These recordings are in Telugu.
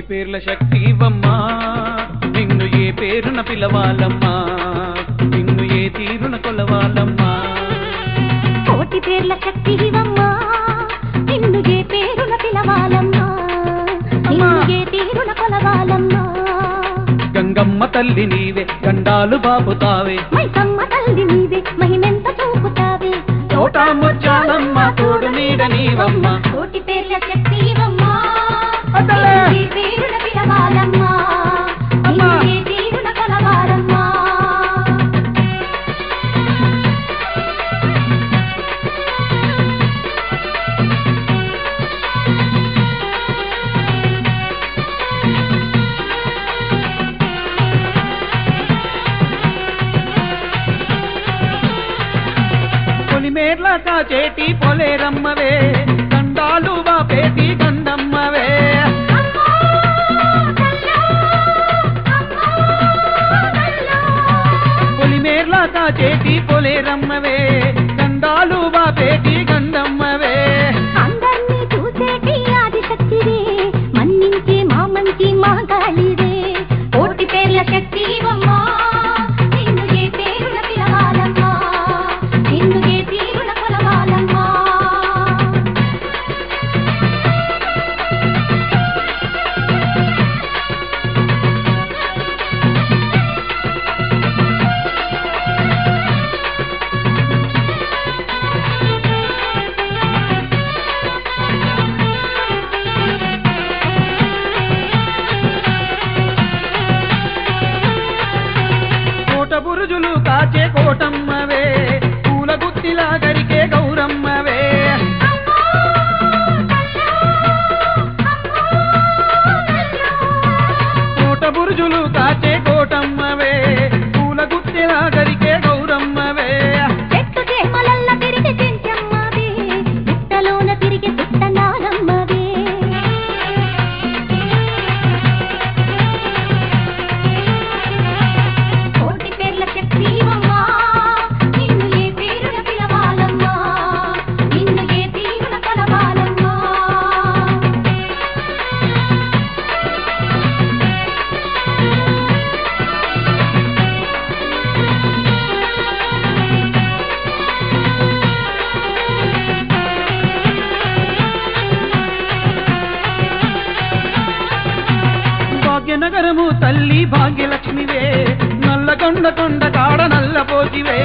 పేర్ల శక్తివమ్మా నిన్ను ఏ పేరున పిలవాలమ్మా నిన్ను ఏ తీరున కొలవాలమ్మా కోటి పేర్ల శక్తివమ్మా నిన్ను ఏ పేరున పిలవాలమ్మా నిన్ను ఏ తీరున కొలవాలమ్మా గంగమ్మ తల్లి నీవే గండాలు బాపుతావే మైసమ్మ తల్లి నీవే మహిమెంత చూపుతావే తోటా ముచ్చాలమ్మ తోడు నీడ నీవమ్మ కోటి పేర్ల శక్తివమ్మా అసలే. నిన్ను ఏ పేరున పిలవాలమ్మా నిన్ను అమ్మా. ఏ తీరున కొలవాలమ్మా పొలిమేర్ల కాచేటి పొలేరమ్మవే గండాలు బాపేటి గండమ్మవే పొలిమేర్ల కాచేటి పొలేరమ్మవే గండాలు బాపేటి గండమ్మవే అందర్నీ చూసేటి ఆదిశక్తివే మన్నించే మా మంచి మా గాలివే కోటి పేర్ల శక్తివమ్మా నిన్ను ఏ పేరున పిలవాలమ్మా నిన్ను ఏ తీరున కొలవాలమ్మా కోట బురుజులు కాచే కోటమ్మవే పూల గుత్తిలా గరికే గౌరమ్మవే కోట బురుజులు కాచే కోటమ్మవే పూల గుత్తిలా గరికే గౌరమ్మవే చెట్టు చేమలల్ల తిరిగి చెంచమ్మవే పుట్టలోన తిరిగి పుట్టనాలమ్మవే కోటి పేర్ల శక్తివమ్మా నిన్ను ఏ పేరున పిలవాలమ్మా నిన్ను ఏ తీరున కలవాలమ్మా భాగ్యనగరము తల్లి భాగ్యలక్ష్మివే నల్లగొండ కొండ కాడ నల్లపోతివే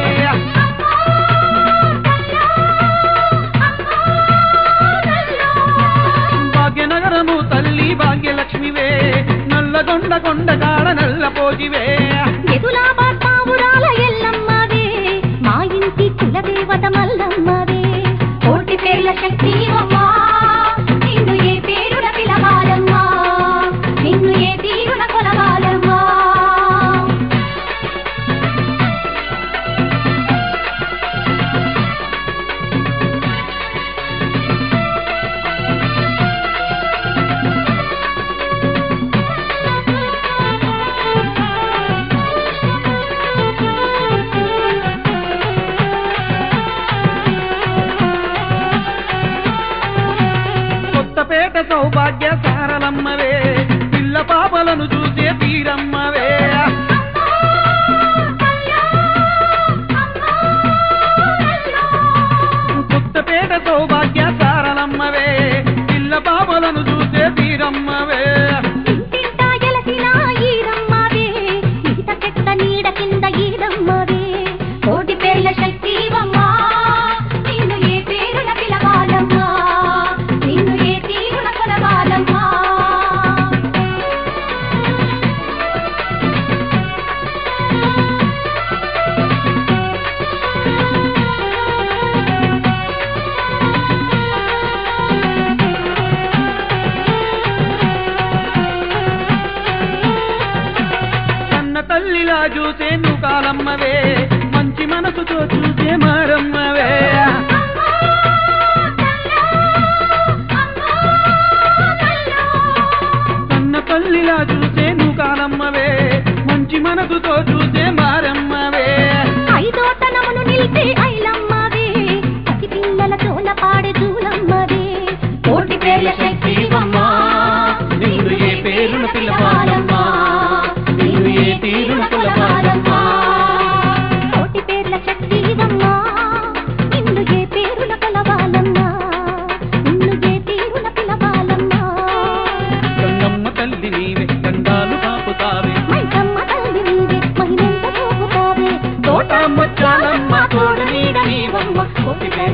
భాగ్యనగరము తల్లి భాగ్యలక్ష్మివే నల్లగొండ కొండ కాడ నల్లపోతివే ఎదులా బాటావురాల ఎల్లమ్మవే మా ఇంటి కులదేవత మల్లమ్మవే కోటి పేర్ల శక్తివమ్మా నిన్ను ఏ పేరున పిలవాలమ్మా నిన్ను ఏ తీరున కొలవాలమ్మా కొత్తపేట సౌభాగ్య సారలమ్మవే పిల్ల పాపలను చూసే తీరమ్మవే కొత్తపేట సౌభాగ్య సారలమ్మవే పిల్ల పాపలను చూసే తీరమ్మవే ఇంటింటా ఎలసిన ఈరమ్మవే ఈత చెట్ట నీడ కింద ఈడమ్మవే కోటి పేర్ల శక్తివమ్మా నిన్ను ఏ పేరున పిలవాలమ్మా నిన్ను ఏ తీరున కొలవాలమ్మా కన్న తల్లిలా చూసే నువ్వు కాలమ్మవే మంచి మనసుతో చూసే మారమ్మవే కన్న తల్లిలా చూసే నువ్వు కాలమ్మవే మంచి మనసుతో చూసే మారమ్మవే ఐదో తనమును నిలిపే ఐలమ్మవే పసి పిల్లల తోల పాడే దూలమ్మవే కోటి పేర్ల శక్తివమ్మా నిన్ను ఏ పేరున కోటివే